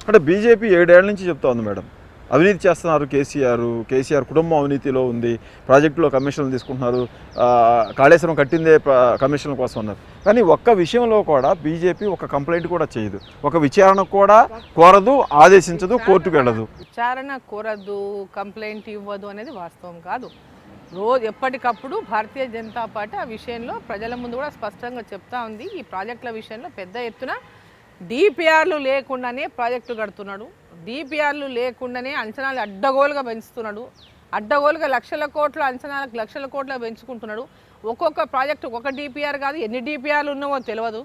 అంటే బీజేపీ ఏడేళ్ల నుంచి చెప్తా ఉంది మేడం అవినీతి చేస్తున్నారు కేసీఆర్ కేసీఆర్ కుటుంబం అవినీతిలో ఉంది ప్రాజెక్టులో కమిషన్లు తీసుకుంటున్నారు ఆ, కాళేశ్వరం కట్టిందే ప్ర- కమిషన్ల కోసం అన్నారు కానీ ఒక్క విషయంలో కూడా బీజేపీ ఒక కంప్లైంట్ కూడా చేయదు ఒక విచారణ కూడా కోరదు ఆదేశించదు కోర్టుకు వెళ్ళదు విచారణ కోరద్దు కంప్లైంట్ ఇవ్వదు అనేది వాస్తవం కాదు రోజు ఎప్పటికప్పుడు భారతీయ జనతా పార్టీ ఆ విషయంలో ప్రజల ముందు కూడా స్పష్టంగా చెప్తా ఉంది ఈ ప్రాజెక్టుల విషయంలో పెద్ద ఎత్తున డిపిఆర్లు లేకుండానే ప్రాజెక్టు కడుతున్నాడు డిపిఆర్లు లేకుండానే అంచనాలు అడ్డగోలుగా పెంచుతున్నాడు అడ్డగోలుగా లక్షల కోట్ల అంచనాలకు లక్షల కోట్ల పెంచుకుంటున్నాడు ఒక్కొక్క ప్రాజెక్టు ఒక డిపిఆర్ కాదు ఎన్ని డిపిఆర్లు ఉన్నావో తెలియదు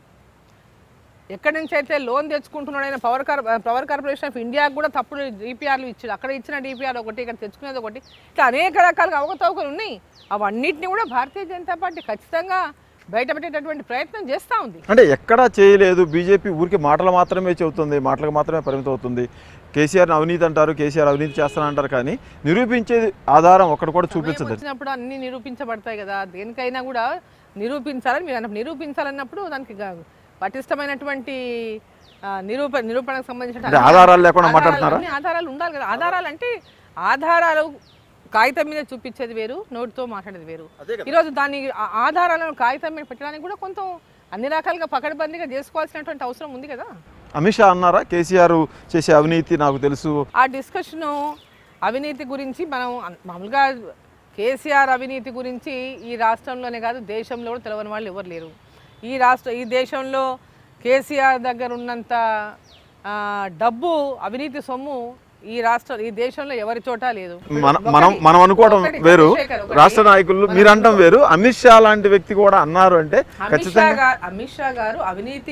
ఎక్కడి నుంచి అయితే లోన్ తెచ్చుకుంటున్నాడు ఆయన power car power corporation of ఇండియాకి కూడా తప్పుడు డిపిఆర్లు ఇచ్చాడు అక్కడ ఇచ్చిన డిపిఆర్ ఒకటి ఇక్కడ తెచ్చుకునేది ఒకటి ఇట్లా అనేక రకాలుగా అవకతవకలు ఉన్నాయి అవన్నిటిని కూడా భారతీయ జనతా పార్టీ ఖచ్చితంగా బయటపెట్టేటటువంటి ప్రయత్నం చేస్తూ ఉంది అంటే ఎక్కడా చేయలేదు బీజేపీ ఊరికి మాటలు మాత్రమే చెబుతుంది మాటలకు మాత్రమే పరిమితం అవుతుంది కేసీఆర్ని అవినీతి అంటారు కేసీఆర్ అవినీతి చేస్తానంటారు కానీ నిరూపించేది ఆధారం ఒక్కటి కూడా సమయం చూపించదు వచ్చినప్పుడు అన్ని నిరూపించబడతాయి కదా దేనికైనా కూడా నిరూపించాలని మీరు అన్నప్పుడు నిరూపించాలన్నప్పుడు దానికి గా- పటిష్టమైనటువంటి ఆ, నిరూప నిరూపణకు సంబంధించిన అంటే ఆధారాలు లేకుండా మాట్లాడుతున్నారా? అన్ని ఆధారాలు ఉండాలి కదా ఆధారాలు అంటే ఆధారాలు కాగితం మీద చూపించేది వేరు నోటితో మాట్లాడేది వేరు ఈరోజు దాని ఆ- ఆధారాలను కాగితం మీద పెట్టడానికి కూడా కొంత అన్ని రకాలుగా పకడ్బందీగా చేసుకోవాల్సినటువంటి అవసరం ఉంది కదా అమిత్ షా అన్నారా కేసీఆర్ చేసే అవినీతి నాకు తెలుసు ఆ డిస్కషను అవినీతి గురించి మనం అన్- మామూలుగా కేసీఆర్ అవినీతి గురించి ఈ రాష్ట్రంలోనే కాదు దేశంలో కూడా తెలియని వాళ్ళు ఎవరు లేరు ఈ రాష్ట్ర ఈ దేశంలో కేసీఆర్ దగ్గర ఉన్నంత ఆ, డబ్బు అవినీతి సొమ్ము ఈ రాష్ట్ర ఈ దేశంలో ఎవరి చోట లేదు మన ఒకటి- మనం మనం అనుకోవడం ఒకటి వేరు చంద్రశేఖర్ ఒకటి. రాష్ట్ర నాయకులు మీరు అంటాం వేరు అమిత్ షా లాంటి వ్యక్తి కూడా అన్నారు అంటే అమిత్ షా ఖచ్చితంగా గారు అమిత్ షా గారు అవినీతి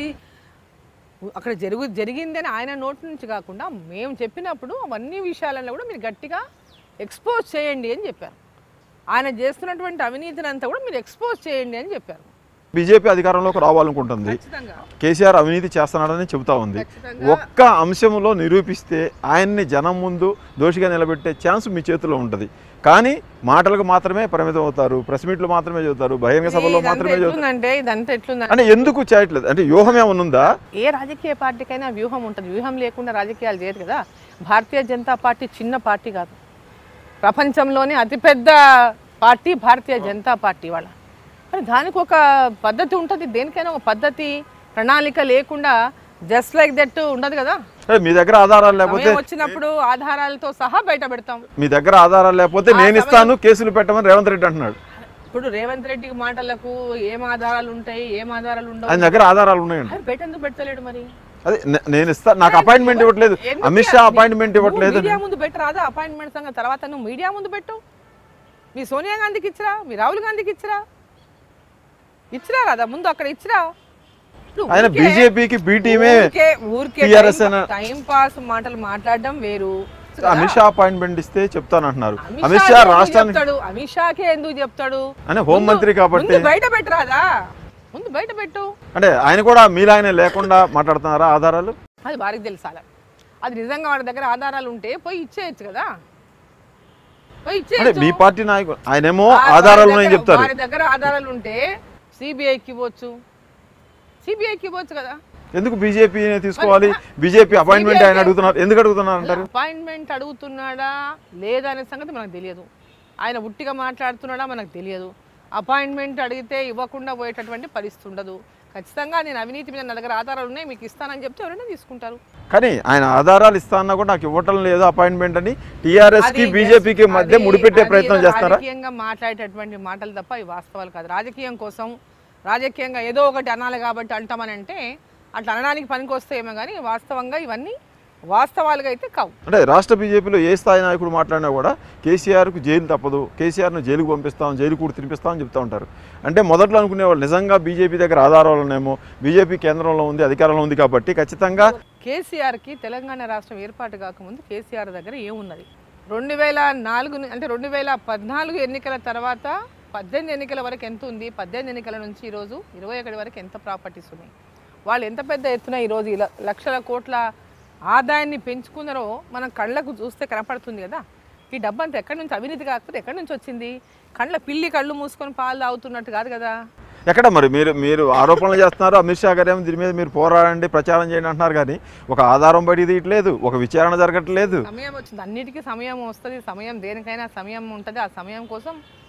అక్కడ జరుగు జరిగిందని ఆయన నోటి నుంచి కాకుండా మేము చెప్పినప్పుడు అవన్నీ విషయాలలో కూడా మీరు గట్టిగా ఎక్స్పోజ్ చేయండి అని చెప్పారు ఆయన చేస్తున్నటువంటి అవినీతిని అంతా కూడా మీరు ఎక్స్పోజ్ చేయండి అని చెప్పారు బీజేపీ అధికారంలోకి రావాలనుకుంటుంది ఖచ్చితంగా కేసీఆర్ అవినీతి చేస్తున్నాడని చెబుతా ఉంది ఖచ్చితంగా ఒక్క అంశంలో నిరూపిస్తే ఆయన్ని జనం ముందు దోషిగా నిలబెట్టే ఛాన్స్ మీ చేతిలో ఉంటుంది కానీ మాటలకు మాత్రమే పరిమితం అవుతారు ప్రెస్ మీట్లు మాత్రమే చదువుతారు బహిరంగ సభలో ఇదంతా మాత్రమే చదువుతారు ఎట్లుందంటే ఇదంతా ఎట్లుందంటే అంటే ఎందుకు చేయట్లేదు అంటే వ్యూహం ఏమైనా ఉందా ఏ రాజకీయ పార్టీకైనా వ్యూహం ఉంటుంది వ్యూహం లేకుండా రాజకీయాలు చేయరు కదా భారతీయ జనతా పార్టీ చిన్న పార్టీ కాదు ప్రపంచంలోనే అతిపెద్ద పార్టీ భారతీయ జనతా పార్టీ వాళ్ళ మరి దానికి ఒక పద్ధతి ఉంటుంది దేనికైనా ఒక పద్ధతి ప్రణాళిక లేకుండా జస్ట్ లైక్ దట్ ఉండదు కదా అంటే మీ దగ్గర ఆధారాలు లేకపోతే సమయం వచ్చినప్పుడు ఆధారాలతో సహా బయట పెడతాం మీ దగ్గర ఆధారాలు లేకపోతే నేను ఇస్తాను కేసులు పెట్టమని రేవంత్ రెడ్డి అంటున్నాడు ఇప్పుడు రేవంత్ రెడ్డి మాటలకు ఏం ఆధారాలు ఉంటాయి ఏం ఆధారాలు ఉండవు ఆయన దగ్గర ఆధారాలు ఉన్నాయండి అది బయట ఎందుకు పెడతలేడు మరి అదే నే- నేను ఇస్తా నాకు అపాయింట్మెంట్ ఇవ్వట్లేదు ఎందుకు అమిత్ షా నీ- అపాయింట్మెంట్ నువ్వు ఇవ్వట్లేదు మీడియా ముందు పెట్టు రాదా అపాయింట్మెంట్ సంగతి తర్వాత నువ్వు మీడియా ముందు పెట్టు మీ సోనియా గాంధీకి ఇచ్చిరా మీ రాహుల్ గాంధీకి ఇచ్చిరా ఇచ్చిరా రాదా ముందు అక్కడ ఇచ్చిరా నువ్వు ఆయన ఊరికే- బీజేపీకి బీ టీమే ఊరికే ఊరికే TRS టైం- అన్న- టైం పాస్ మాటలు మాట్లాడడం వేరు అమిత్ షా అపాయింట్మెంట్ ఇస్తే చెప్తాను అంటున్నారు అమిత్ అమిత్ షాకే షా ఎందుకు రాష్ట్రానికి చెప్తాడు అమిత్ షాకే ఎందుకు చెప్తాడు ఆయన హోంమంత్రి ముందు- కాబట్టి ముందు బయట పెట్టరాదా ముందు బయట పెట్టు అంటే ఆయన కూడా మీలాయన లేకుండా మాట్లాడుతున్నారా ఆధారాలు అది వారికి తెలుసాల అది నిజంగా వాడి దగ్గర ఆధారాలు ఉంటే పోయి ఇచ్చేయచ్చు కదా పోయి అంటే ఇచ్చేయచ్చు మీ పార్టీ నాయకుడు ఆయనేమో ఆ- ఆధారాలు వారి ఉన్నాయని దగ్గర- చెప్తారు వారి దగ్గర ఆధారాలు ఉంటే సిబిఐకి ఇవ్వచ్చు సిబిఐకి ఇవ్వచ్చు కదా ఎందుకు బీజేపీ తీసుకోవాలి బీజేపీ అపాయింట్మెంట్ ఆయన అడుగుతున్నారు ఎందుకు అడుగుతున్నారు అంటారు అపాయింట్మెంట్ అడుగుతున్నాడా లేదా అనే సంగతి మనకు తెలియదు ఆయన ఉట్టిగా మాట్లాడుతున్నాడా మనకు తెలియదు అపాయింట్మెంట్ అడిగితే ఇవ్వకుండా పోయేటటువంటి పరిస్థితి ఉండదు ఖచ్చితంగా నేను అవినీతి మీద నా దగ్గర ఆధారాలు ఉన్నాయి మీకు ఇస్తానని చెప్తే ఎవరైనా తీసుకుంటారు కానీ ఆయన ఆధారాలు ఇస్తా అన్నా కూడా నాకు ఇవ్వటం లేదు అపాయింట్మెంట్ అని టీఆర్ఎస్ కి అది బీజేపీకి just- మధ్య అది- ముడిపెట్టే అది ప్రయత్నం ఏదో చేస్తారా రాజకీయంగా మాట్లాడేటటువంటి మాటలు తప్ప ఇవి వాస్తవాలు కాదు రాజకీయం కోసం రాజకీయంగా ఏదో ఒకటి అనాలి కాబట్టి అంటామని అంటే అట్లా అనడానికి పనికి వస్తాయేమో కానీ వాస్తవంగా ఇవన్నీ వాస్తవాలుగా అయితే కావు అంటే రాష్ట్ర బీజేపీలో ఏ స్థాయి నాయకుడు మాట్లాడినా కూడా కేసీఆర్కు జైలు తప్పదు కేసీఆర్ను జైలుకు పంపిస్తాం జైలు కూడా తినిపిస్తామని చెప్తా ఉంటారు అంటే మొదట్లో అనుకునేవాళ్ళు నిజంగా బీజేపీ దగ్గర ఆధారాలు ఉన్నాయేమో బీజేపీ కేంద్రంలో ఉంది అధికారంలో ఉంది కాబట్టి ఖచ్చితంగా కేసీఆర్కి తెలంగాణ రాష్ట్రం ఏర్పాటు కాకముందు కేసీఆర్ దగ్గర ఏమున్నది రెండు వేల నాలుగు ను- అంటే రెండు వేల పద్నాలుగు ఎన్నికల తర్వాత పద్దెనిమిది ఎన్నికల వరకు ఎంత ఉంది పద్దెనిమిది ఎన్నికల నుంచి ఈరోజు ఇరవై ఒకటి వరకు ఎంత ప్రాపర్టీస్ ఉన్నాయి వాళ్ళు ఎంత పెద్ద ఎత్తున ఈరోజు ఇలా లక్షల కోట్ల ఆదాయాన్ని పెంచుకున్నారో మనం కళ్ళకు చూస్తే కనపడుతుంది కదా ఈ డబ్బు అంతా ఎక్కడి నుంచి అవినీతి కాకపోతే ఎక్కడి నుంచి వచ్చింది కళ్ళ పిల్లి కళ్ళు మూసుకొని పాలు తాగుతున్నట్టు కాదు కదా ఎక్కడ మరి మీరు మీరు ఆరోపణలు చేస్తున్నారు అమిత్ షా గారు ఏమో దీని మీద మీరు పోరాడండి ప్రచారం చేయండి అంటున్నారు కానీ ఒక ఆధారం బయట తీయట్లేదు ఒక విచారణ జరగట్లేదు సమయం వచ్చింది అన్నిటికీ సమయం వస్తుంది సమయం దేనికైనా సమయం ఉంటుంది ఆ సమయం కోసం